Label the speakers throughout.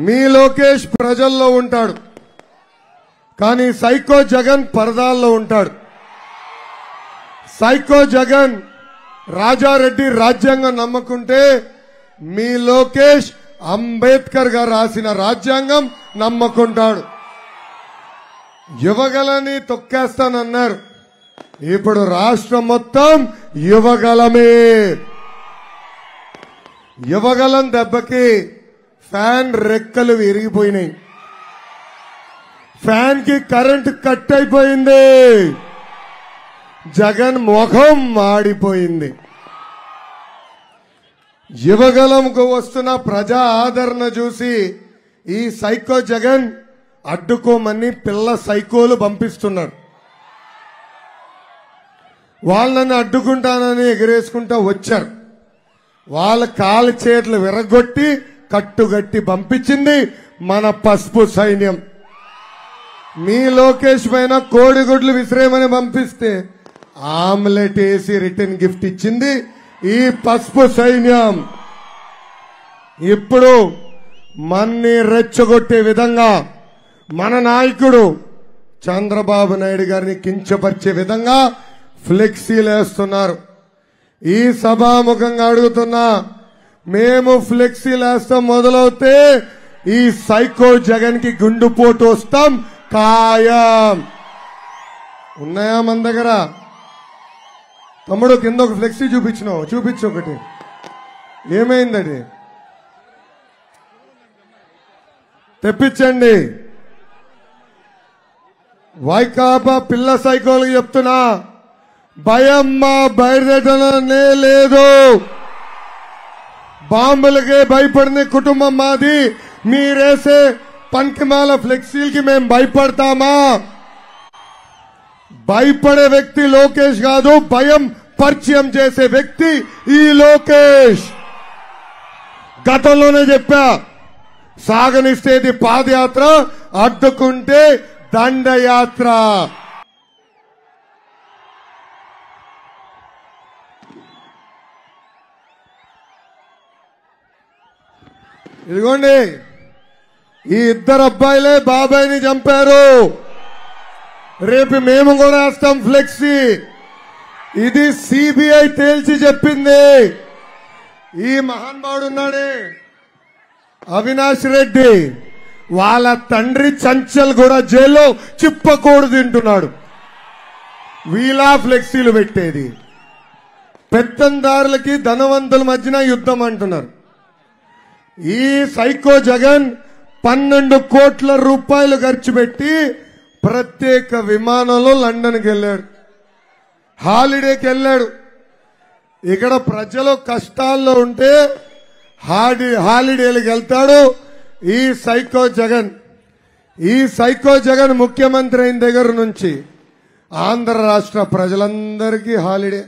Speaker 1: మీ లోకేష్ ప్రజల్లో ఉంటాడు కానీ సైకో జగన్ పరదాల్లో ఉంటాడు సైకో జగన్ రాజారెడ్డి రాజ్యాంగం నమ్మకుంటే మీ లోకేష్ అంబేద్కర్ గారు రాసిన రాజ్యాంగం నమ్మకుంటాడు యువగలని తొక్కేస్తానన్నారు ఇప్పుడు రాష్ట్రం మొత్తం యువగలమే యువగలం దెబ్బకి ఫ్యాన్ రెక్కలు విరిగిపోయినాయి ఫ్యాన్ కి కరెంట్ కట్ అయిపోయింది జగన్ ముఖం మాడిపోయింది యువగలంకు వస్తున్న ప్రజా ఆదరణ చూసి ఈ సైకో జగన్ అడ్డుకోమని పిల్ల సైకోలు పంపిస్తున్నారు వాళ్ళని అడ్డుకుంటానని ఎగరేసుకుంటా వచ్చారు వాళ్ళ కాలు చేతులు విరగొట్టి కట్టుగట్టి పంపించింది మన పసుపు సైన్యం మీ లోకేష్ పైన కోడిగుడ్లు విసిరేయమని పంపిస్తే ఆమ్లెట్ వేసి రిటర్న్ గిఫ్ట్ ఇచ్చింది ఈ పసుపు సైన్యం ఇప్పుడు మన్ని రెచ్చగొట్టే విధంగా మన నాయకుడు చంద్రబాబు నాయుడు గారిని కించపరిచే విధంగా ఫ్లెక్సీలు వేస్తున్నారు ఈ సభాముఖంగా అడుగుతున్నా మేము ఫ్లెక్సీలు వేస్తాం మొదలవుతే ఈ సైకో జగన్ కి గుండుపోటు వస్తాం ఖాయం ఉన్నాయా మన దగ్గర తమ్ముడు కింద ఒక ఫ్లెక్సీ చూపించినావు చూపించు ఒకటి ఏమైందది తెప్పించండి వైకాపా పిల్ల సైకోలు చెప్తున్నా భయం మా బయలుదేరనే లేదు బాంబులకే భయపడిన కుటుంబం మాది మీరేసే పంకిమాల ఫ్లెక్సీలకి మేము భయపడతామా భయపడే వ్యక్తి లోకేష్ కాదు భయం పరిచయం చేసే వ్యక్తి ఈ లోకేష్ గతంలోనే చెప్పా సాగనిస్తేది పాదయాత్ర అడ్డుకుంటే దండయాత్ర ఇదిగోండి ఈ ఇద్దరు అబ్బాయిలే బాబాయిని చంపారు రేపు మేము కూడా వేస్తాం ఫ్లెక్సీ ఇది సిబిఐ తేల్చి చెప్పింది ఈ మహానుభావుడు ఉన్నాడే అవినాష్ రెడ్డి వాళ్ళ తండ్రి చంచల్ కూడా జైల్లో చిప్పకూడు తింటున్నాడు వీలా ఫ్లెక్సీలు పెట్టేది పెత్తందారులకి ధనవంతుల మధ్యన యుద్ధం అంటున్నారు ఈ సైకో జగన్ పన్నెండు కోట్ల రూపాయలు ఖర్చు పెట్టి ప్రత్యేక విమానంలో లండన్కి వెళ్ళాడు హాలిడేకి వెళ్ళాడు ఇక్కడ ప్రజలు కష్టాల్లో ఉంటే హాడి హాలిడేలకు వెళ్తాడు ఈ సైకో జగన్ ఈ సైకో జగన్ ముఖ్యమంత్రి అయిన దగ్గర నుంచి ఆంధ్ర రాష్ట్ర ప్రజలందరికీ హాలిడే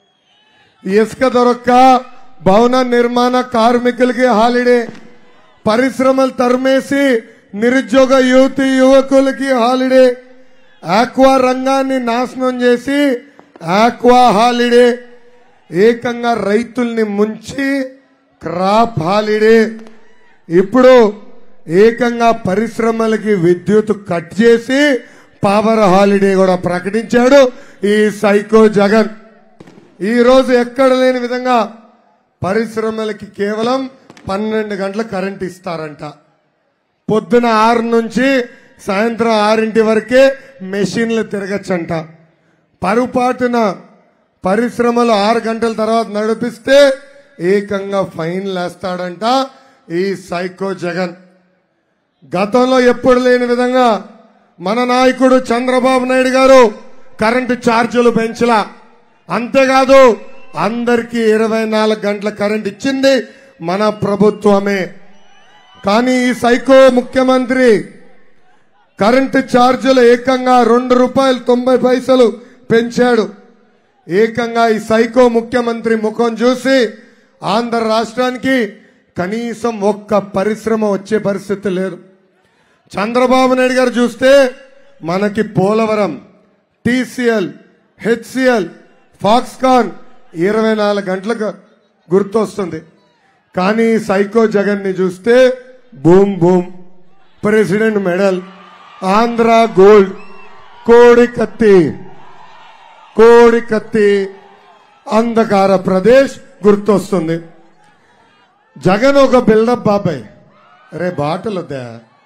Speaker 1: ఇసుక దొరక్క భవన నిర్మాణ కార్మికులకి హాలిడే పరిశ్రమలు తరిమేసి నిరుద్యోగ యువతి యువకులకి హాలిడే ఆక్వా రంగాన్ని నాశనం చేసి ఆక్వా హాలిడే ఏకంగా రైతుల్ని ముంచి క్రాప్ హాలిడే ఇప్పుడు ఏకంగా పరిశ్రమలకి విద్యుత్ కట్ చేసి పవర్ హాలిడే కూడా ప్రకటించాడు ఈ సైకో జగన్ ఈ రోజు ఎక్కడ లేని విధంగా పరిశ్రమలకి కేవలం పన్నెండు గంటల కరెంట్ ఇస్తారంట పొద్దున ఆరు నుంచి సాయంత్రం ఆరింటి వరకే మెషిన్లు తిరగచ్చంట పరుపాటున పరిశ్రమలు ఆరు గంటల తర్వాత నడిపిస్తే ఏకంగా ఫైన్ వేస్తాడంట ఈ సైకో జగన్ గతంలో ఎప్పుడు లేని విధంగా మన నాయకుడు చంద్రబాబు నాయుడు గారు కరెంటు ఛార్జీలు పెంచలా అంతేకాదు అందరికీ ఇరవై నాలుగు గంటల కరెంట్ ఇచ్చింది మన ప్రభుత్వమే కానీ ఈ సైకో ముఖ్యమంత్రి కరెంటు ఛార్జీలు ఏకంగా రెండు రూపాయలు తొంభై పైసలు పెంచాడు ఏకంగా ఈ సైకో ముఖ్యమంత్రి ముఖం చూసి ఆంధ్ర రాష్ట్రానికి కనీసం ఒక్క పరిశ్రమ వచ్చే పరిస్థితి లేదు చంద్రబాబు నాయుడు గారు చూస్తే మనకి పోలవరం టీసీఎల్ హెచ్సిఎల్ ఫాక్స్కాన్ ఇరవై నాలుగు గంటలకు గుర్తొస్తుంది కానీ సైకో జగన్ ని చూస్తే boom boom president medal Andhra gold కోడి కత్తి కోడి కత్తి అంధకార ప్రదేశ్ గుర్తొస్తుంది జగన్ ఒక బిల్డప్ బాబాయ్ రే బాటలు వద్దా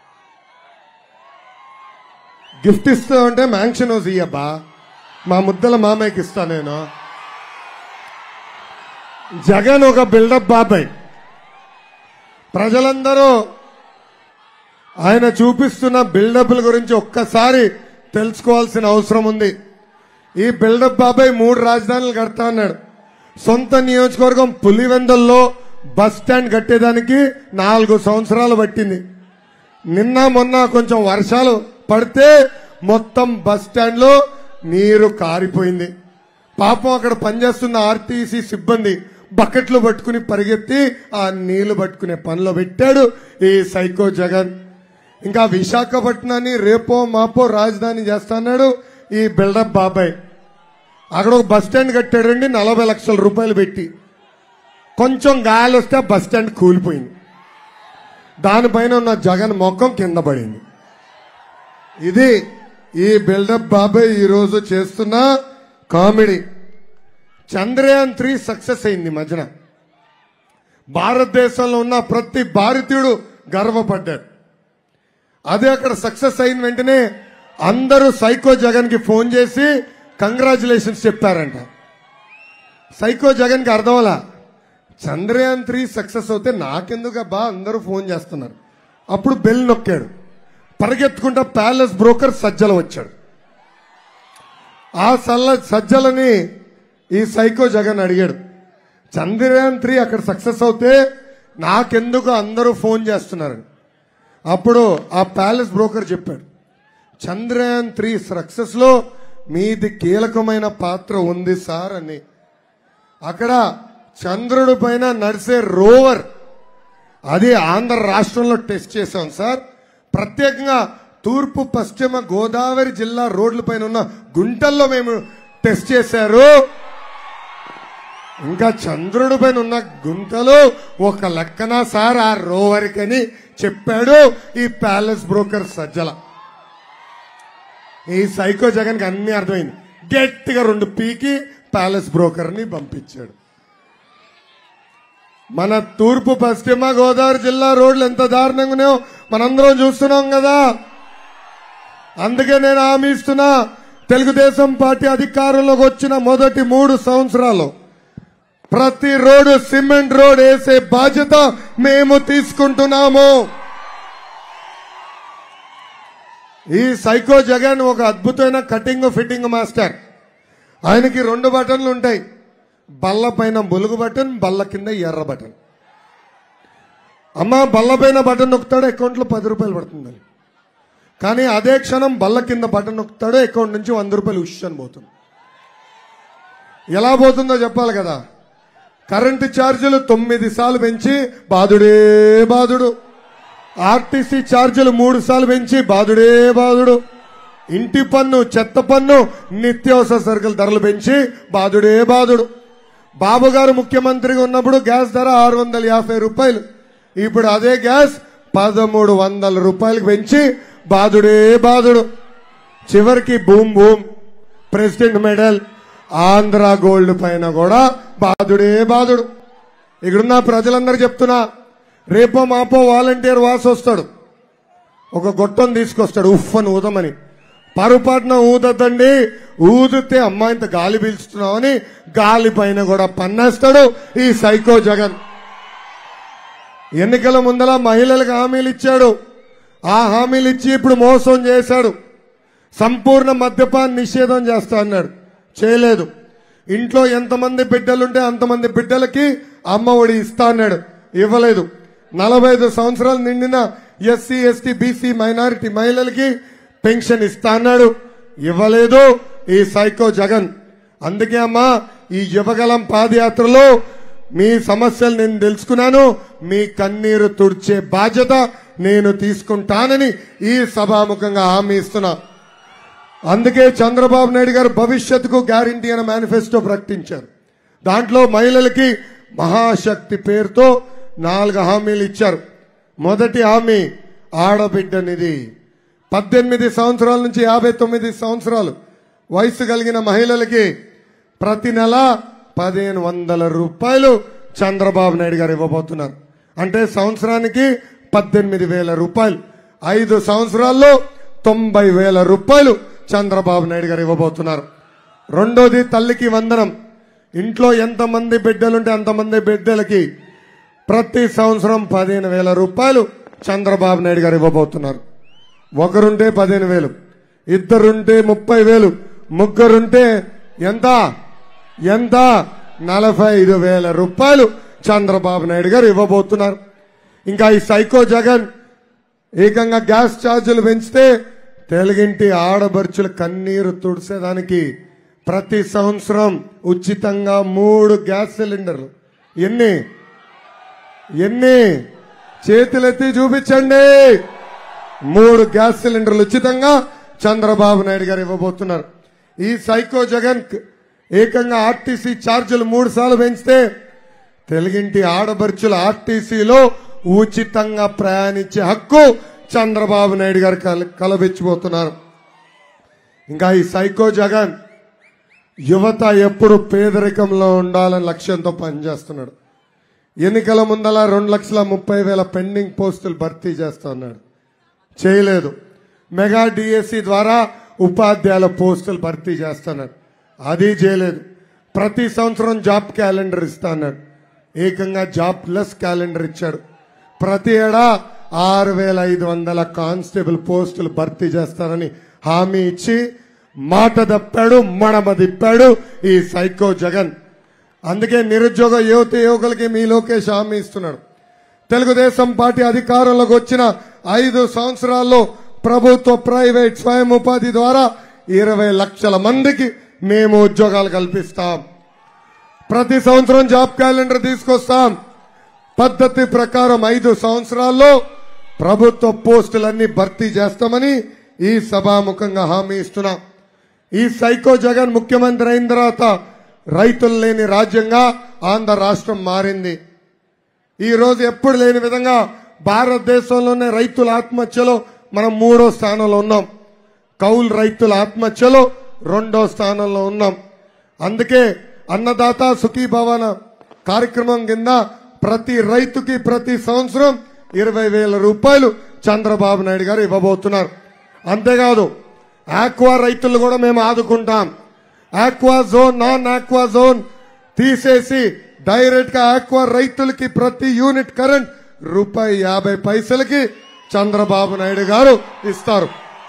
Speaker 1: గిఫ్ట్ ఇస్తామంటే మ్యాంక్షన్ హౌస్ ఇయ్యబ్బా మా ముద్దల మామయ్యకి ఇస్తా నేను జగన్ ఒక బిల్డప్ బాబాయ్ ప్రజలందరూ ఆయన చూపిస్తున్న బిల్డప్ల గురించి ఒక్కసారి తెలుసుకోవాల్సిన అవసరం ఉంది ఈ బిల్డప్ బాబాయ్ మూడు రాజధానులు కడతా అన్నాడు సొంత నియోజకవర్గం పులివెందల్లో బస్ స్టాండ్ కట్టేదానికి నాలుగు సంవత్సరాలు పట్టింది నిన్న మొన్న కొంచెం వర్షాలు పడితే మొత్తం బస్ స్టాండ్ లో నీరు కారిపోయింది పాపం అక్కడ పనిచేస్తున్న ఆర్టీసీ సిబ్బంది బకెట్లు పట్టుకుని పరిగెత్తి ఆ నీళ్లు పట్టుకునే పనిలో పెట్టాడు ఈ సైకో జగన్ ఇంకా విశాఖపట్నాన్ని రేపో మాపో రాజధాని చేస్తాన్నాడు ఈ బిల్డప్ బాబాయ్ అక్కడ ఒక బస్ స్టాండ్ కట్టాడండి నలభై లక్షల రూపాయలు పెట్టి కొంచెం గాలి వస్తే ఆ బస్ స్టాండ్ కూలిపోయింది దానిపైన ఉన్న జగన్ మొక్కం కింద పడింది ఇది ఈ బిల్డప్ బాబాయ్ ఈ రోజు చేస్తున్న కామెడీ చంద్రయాన్ త్రీ సక్సెస్ అయింది ఈ మధ్యన భారతదేశంలో ఉన్న ప్రతి భారతీయుడు గర్వపడ్డాడు అదే అక్కడ సక్సెస్ అయిన వెంటనే అందరూ సైకో జగన్ కి ఫోన్ చేసి కంగ్రాచులేషన్స్ చెప్పారంట సైకో జగన్ కి అర్థమలా చంద్రయాన్ త్రీ సక్సెస్ అవుతే నాకెందుకబ్బా అందరూ ఫోన్ చేస్తున్నారు అప్పుడు బెల్ నొక్కాడు పరిగెత్తుకుంటా ప్యాలెస్ బ్రోకర్ సజ్జల వచ్చాడు ఆ సల్ల సజ్జలని ఈ సైకో జగన్ అడిగాడు చంద్రయాన్ త్రీ అక్కడ సక్సెస్ అవుతే నాకెందుకు అందరూ ఫోన్ చేస్తున్నారు అప్పుడు ఆ ప్యాలెస్ బ్రోకర్ చెప్పాడు చంద్రయాన్ త్రీ సక్సెస్ లో మీది కీలకమైన పాత్ర ఉంది సార్ అని అక్కడ చంద్రుడి పైన నడిసే రోవర్ అది ఆంధ్ర రాష్ట్రంలో టెస్ట్ చేశాం సార్ ప్రత్యేకంగా తూర్పు పశ్చిమ గోదావరి జిల్లా రోడ్ల పైన ఉన్న గుంటల్లో మేము టెస్ట్ చేశారు ఇంకా చంద్రుడి పైన ఉన్న గుంటలు ఒక లెక్కన సార్ ఆ రోవర్ కని చెప్పాడు ఈ ప్యాలెస్ బ్రోకర్ సజ్జల ఈ సైకో జగన్ కి అన్ని అర్థమైంది గట్టిగా రెండు పీకి ప్యాలెస్ బ్రోకర్ ని పంపించాడు మన తూర్పు పశ్చిమ గోదావరి జిల్లా రోడ్లు ఎంత దారుణంగా ఉన్నాయో మనందరం చూస్తున్నాం కదా అందుకే నేను హామీ ఇస్తున్నా తెలుగుదేశం పార్టీ అధికారంలోకి వచ్చిన మొదటి మూడు సంవత్సరాలు ప్రతి రోడ్డు సిమెంట్ రోడ్ వేసే బాధ్యత మేము తీసుకుంటున్నాము ఈ సైకో జగన్ ఒక అద్భుతమైన కటింగ్ ఫిట్టింగ్ మాస్టర్ ఆయనకి రెండు బటన్లు ఉంటాయి బల్ల పైన బొలుగు బటన్ బల్ల కింద ఎర్ర బటన్ అమ్మ బల్ల పైన బటన్ నొక్కుతాడు అకౌంట్లో పది రూపాయలు పడుతుందని కానీ అదే క్షణం బల్ల కింద బటన్ నొక్కుతాడు అకౌంట్ నుంచి వంద రూపాయలు ఉష్ అని పోతుంది ఎలా పోతుందో చెప్పాలి కదా కరెంటు ఛార్జీలు తొమ్మిది సార్లు పెంచి బాధుడే బాధుడు ఆర్టీసీ ఛార్జీలు మూడు సార్లు పెంచి బాధుడే బాధుడు ఇంటి పన్ను చెత్త పన్ను నిత్యావసర సరుకుల ధరలు పెంచి బాధుడే బాధుడు బాబు గారు ముఖ్యమంత్రిగా ఉన్నప్పుడు గ్యాస్ ధర ఆరు వందల యాభై రూపాయలు ఇప్పుడు అదే గ్యాస్ పదమూడు వందల రూపాయలకు పెంచి బాధుడే బాధుడు చివరికి boom boom president medal Andhra gold పైన కూడా బాధుడే బాధుడు ఇక్కడున్న ప్రజలందరూ చెప్తున్నా రేపో మాపో వాలంటీర్ వాసు వస్తాడు ఒక గొట్టం తీసుకొస్తాడు ఉఫ్ అని ఊదమని పరుపాటున ఊదద్దండి ఊదితే అమ్మా ఇంత గాలి పీల్చుతున్నామని గాలి పైన కూడా పన్నేస్తాడు ఈ సైకో జగన్ ఎన్నికల ముందల మహిళలకు హామీలు ఇచ్చాడు ఆ హామీలు ఇచ్చి ఇప్పుడు మోసం చేశాడు సంపూర్ణ మద్యపాన్ నిషేధం చేస్తా అన్నాడు చేయలేదు ఇంట్లో ఎంతమంది బిడ్డలుంటే అంతమంది బిడ్డలకి అమ్మ ఒడి ఇస్తా అన్నాడు ఇవ్వలేదు నలభై ఐదు సంవత్సరాలు నిండిన ఎస్సీ ఎస్టీ బీసీ మైనారిటీ మహిళలకి పెన్షన్ ఇస్తా అన్నాడు ఇవ్వలేదు ఈ సైకో జగన్ అందుకే అమ్మా ఈ యువగలం పాదయాత్రలో మీ సమస్యలు నేను తెలుసుకున్నాను మీ కన్నీరు తుడిచే బాధ్యత నేను తీసుకుంటానని ఈ సభాముఖంగా హామీ ఇస్తున్నా అందుకే చంద్రబాబు నాయుడు గారు భవిష్యత్తుకు గ్యారంటీ అనే మేనిఫెస్టో ప్రకటించారు దాంట్లో మహిళలకి మహాశక్తి పేరుతో నాలుగు హామీలు ఇచ్చారు మొదటి హామీ ఆడబిడ్డ నిధి పద్దెనిమిది సంవత్సరాల నుంచి యాభై తొమ్మిది సంవత్సరాలు వయసు కలిగిన మహిళలకి ప్రతి నెల పదిహేను వందల రూపాయలు చంద్రబాబు నాయుడు గారు ఇవ్వబోతున్నారు అంటే సంవత్సరానికి పద్దెనిమిది వేల రూపాయలు ఐదు సంవత్సరాల్లో తొంభై వేల రూపాయలు చంద్రబాబు నాయుడు గారు ఇవ్వబోతున్నారు రెండోది తల్లికి వందనం ఇంట్లో ఎంతమంది బిడ్డలుంటే అంతమంది బిడ్డలకి ప్రతి సంవత్సరం పదిహేను వేల రూపాయలు చంద్రబాబు నాయుడు గారు ఇవ్వబోతున్నారు ఒకరుంటే పదిహేను వేలు ఇద్దరుంటే ముప్పై వేలు ముగ్గురుంటే ఎంత ఎంత నలభై ఐదు వేల రూపాయలు చంద్రబాబు నాయుడు గారు ఇవ్వబోతున్నారు ఇంకా ఈ సైకో జగన్ ఏకంగా గ్యాస్ ఛార్జీలు పెంచితే తెలుగింటి ఆడబడుచుల కన్నీరు తుడిసేదానికి ప్రతి సంవత్సరం ఉచితంగా మూడు గ్యాస్ సిలిండర్లు ఎన్ని ఎన్ని చేతులెత్తి చూపించండి మూడు గ్యాస్ సిలిండర్లు ఉచితంగా చంద్రబాబు నాయుడు గారు ఇవ్వబోతున్నారు ఈ సైకో జగన్ క్- ఏకంగా ఆర్టీసీ ఛార్జీలు మూడు సార్లు పెంచితే తెలుగింటి ఆడబడుచుల ఆర్టీసీలో ఉచితంగా ప్రయాణించే హక్కు చంద్రబాబు నాయుడు గారు కల కలబెచ్చిపోతున్నారు ఇంకా ఈ సైకో జగన్ యువత ఎప్పుడు పేదరికంలో ఉండాలని లక్ష్యంతో పనిచేస్తున్నాడు ఎన్నికల ముందల రెండు లక్షల ముప్పై వేల పెండింగ్ పోస్టులు భర్తీ చేస్తా ఉన్నాడు చేయలేదు మెగా డిఎస్సి ద్వారా ఉపాధ్యాయుల పోస్టులు భర్తీ చేస్తున్నాడు అది చేయలేదు ప్రతి సంవత్సరం జాబ్ క్యాలెండర్ ఇస్తా అన్నాడు ఏకంగా జాబ్ ప్లస్ క్యాలెండర్ ఇచ్చాడు ప్రతి ఏడా ఆరు వేల ఐదు వందల కానిస్టేబుల్ పోస్టులు భర్తీ చేస్తానని హామీ ఇచ్చి మాట తప్పాడు మడమ తిప్పాడు ఈ సైకో జగన్ అందుకే నిరుద్యోగ యువత యువకులకి మీ లోకేష్ హామీ ఇస్తున్నాడు తెలుగుదేశం పార్టీ అధికారంలోకి వచ్చిన ఐదు సంవత్సరాల్లో ప్రభుత్వ ప్రైవేట్ స్వయం ఉపాధి ద్వారా ఇరవై లక్షల మందికి మేము ఉద్యోగాలు కల్పిస్తాం ప్రతి సంవత్సరం జాబ్ క్యాలెండర్ తీసుకొస్తాం పద్ధతి ప్రకారం ఐదు సంవత్సరాల్లో ప్రభుత్వ పోస్టులన్నీ భర్తీ చేస్తామని ఈ సభాముఖంగా హామీ ఇస్తున్నాం ఈ సైకో జగన్ ముఖ్యమంత్రి అయిన తర్వాత రైతులు లేని రాజ్యంగా ఆంధ్ర రాష్ట్రం మారింది ఈ రోజు ఎప్పుడు లేని విధంగా భారతదేశంలోనే రైతుల ఆత్మహత్యలో మనం మూడో స్థానంలో ఉన్నాం కౌలు రైతుల ఆత్మహత్యలో రెండో స్థానంలో ఉన్నాం అందుకే అన్నదాత సుఖీభవన కార్యక్రమం కింద ప్రతి రైతుకి ప్రతి సంవత్సరం ఇరవై వేల రూపాయలు చంద్రబాబు నాయుడు గారు ఇవ్వబోతున్నారు అంతేకాదు ఆక్వా రైతులు కూడా మేము ఆదుకుంటాం aqua zone non aqua zone తీసేసి డైరెక్ట్ గా ఆక్వా రైతులకి ప్రతి యూనిట్ కరెంట్ రూపాయి యాభై పైసలకి చంద్రబాబు నాయుడు గారు ఇస్తారు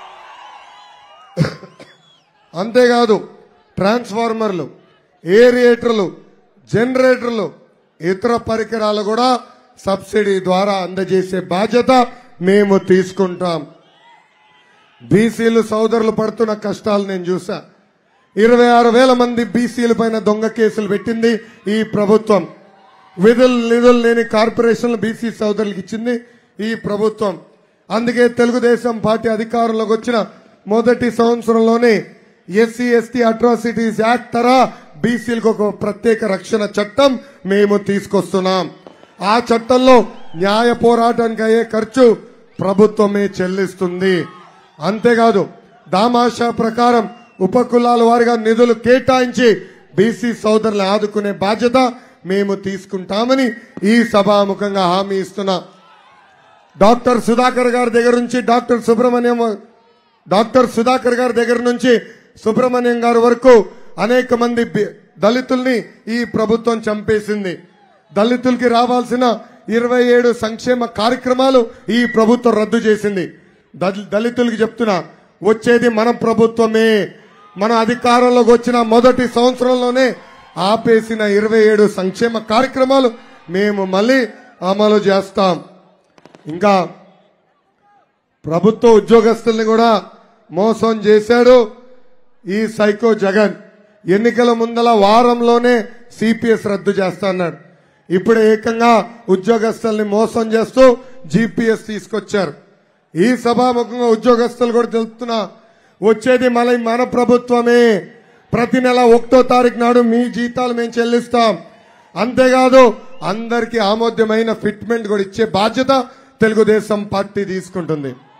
Speaker 1: అంతేకాదు ట్రాన్స్ఫార్మర్లు ఏరియేటర్లు జనరేటర్లు ఇతర పరికరాలు కూడా సబ్సిడీ ద్వారా అందజేసే బాధ్యత మేము తీసుకుంటాం బీసీలు సోదరులు పడుతున్న కష్టాలు నేను చూసా ఇరవై ఆరు వేల మంది బీసీల పైన దొంగ కేసులు పెట్టింది ఈ ప్రభుత్వం విధులు నిధులు లేని కార్పొరేషన్లు బీసీ సోదరులకు ఇచ్చింది ఈ ప్రభుత్వం అందుకే తెలుగుదేశం పార్టీ అధికారంలోకి వచ్చిన మొదటి సంవత్సరంలోనే ఎస్సీ ఎస్టీ అట్రాసిటీస్ యాక్ట్ తరా బీసీలకు ఒక ప్రత్యేక రక్షణ చట్టం మేము తీసుకొస్తున్నాం ఆ చట్టంలో న్యాయ పోరాటానికి అయ్యే ఖర్చు ప్రభుత్వమే చెల్లిస్తుంది అంతేకాదు దామాషా ప్రకారం ఉపకులాల వారిగా నిధులు కేటాయించి బీసీ సోదరులను ఆదుకునే బాధ్యత మేము తీసుకుంటామని ఈ సభాముఖంగా హామీ ఇస్తున్నా డాక్టర్ సుధాకర్ గారి దగ్గర నుంచి డాక్టర్ సుబ్రహ్మణ్యం డాక్టర్ సుధాకర్ గారి దగ్గర నుంచి సుబ్రహ్మణ్యం గారి వరకు అనేక మంది బి- దళితుల్ని ఈ ప్రభుత్వం చంపేసింది దళితులకి రావాల్సిన ఇరవై ఏడు సంక్షేమ కార్యక్రమాలు ఈ ప్రభుత్వం రద్దు చేసింది దళి- దళితులకి చెప్తున్నా వచ్చేది మన ప్రభుత్వమే మన అధికారంలోకి వచ్చిన మొదటి సంవత్సరంలోనే ఆపేసిన ఇరవై ఏడు సంక్షేమ కార్యక్రమాలు మేము మళ్ళీ అమలు చేస్తాం ఇంకా ప్రభుత్వ ఉద్యోగస్తుల్ని కూడా మోసం చేశాడు ఈ సైకో జగన్ ఎన్నికల ముందల వారంలోనే సిపిఎస్ రద్దు చేస్తా అన్నాడు ఇప్పుడు ఏకంగా ఉద్యోగస్తుల్ని మోసం చేస్తూ జీపీఎస్ తీసుకొచ్చారు ఈ సభాముఖంగా ఉద్యోగస్తులు కూడా తెలుపుతున్నా వచ్చేది మళ్ళీ మన ప్రభుత్వమే ప్రతి నెల ఒకటో తారీఖు నాడు మీ జీతాలు మేము చెల్లిస్తాం అంతేకాదు అందరికీ ఆమోద్యమైన ఫిట్మెంట్ కూడా ఇచ్చే బాధ్యత తెలుగుదేశం పార్టీ తీసుకుంటుంది